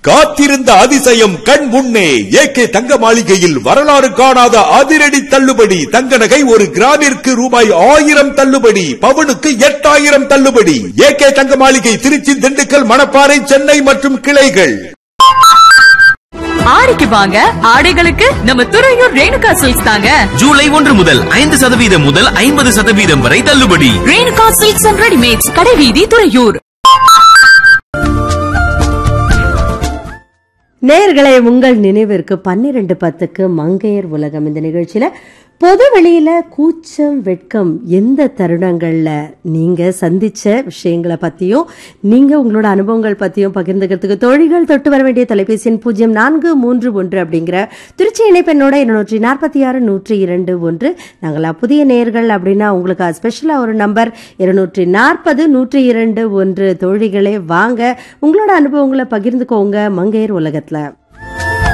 காத்திருந்த அதிசயம் கண் முன்னே ஏகே தங்க மாளிகையில் வரலாறு காணாத அதிரடி தள்ளுபடி தங்க நகை ஒரு கிராமிற்கு ரூபாய் ஆயிரம் தள்ளுபடி பவுனுக்கு எட்டாயிரம் தள்ளுபடி ஏகே தங்க மாளிகை திருச்சி திண்டுக்கல் மணப்பாறை சென்னை மற்றும் கிளைகள் ஆடிக்கு வாங்க ஆடைகளுக்கு நம்ம துறையூர் ரேணுகா சில்க்ஸ் தாங்க ஜூலை ஒன்று முதல் ஐந்து சதவீதம் முதல் ஐம்பது சதவீதம் வரை தள்ளுபடி ரேணுகா சில்க்ஸ் அண்ட் ரெடிமேட்ஸ் கடைவீதி துறையூர் நேயர்களே உங்கள் நினைவிற்கு பன்னிரண்டு பத்துக்கு மங்கையர் உலகம் இந்த நிகழ்ச்சியில பொது வெளியில கூச்சம் வெட்கம் எந்த தருணங்கள்ல நீங்க சந்திச்ச விஷயங்களை பத்தியும் நீங்க உங்களோட அனுபவங்கள் பத்தியும் பகிர்ந்துக்கிறதுக்கு தோழிகள் தொட்டு வர வேண்டிய தொலைபேசி எண் பூஜ்ஜியம் நான்கு மூன்று ஒன்று அப்படிங்கிற திருச்சி இணைப்பெண்ணோட இருநூற்றி நாற்பத்தி ஆறு நூற்றி இரண்டு ஒன்று நாங்களா புதிய நேயர்கள் அப்படின்னா உங்களுக்கு ஸ்பெஷலா ஒரு நம்பர் இருநூற்றி நாற்பது நூற்றி இரண்டு ஒன்று தோழிகளே வாங்க உங்களோட அனுபவங்களை பகிர்ந்துக்கோங்க மங்கையர் உலகத்துல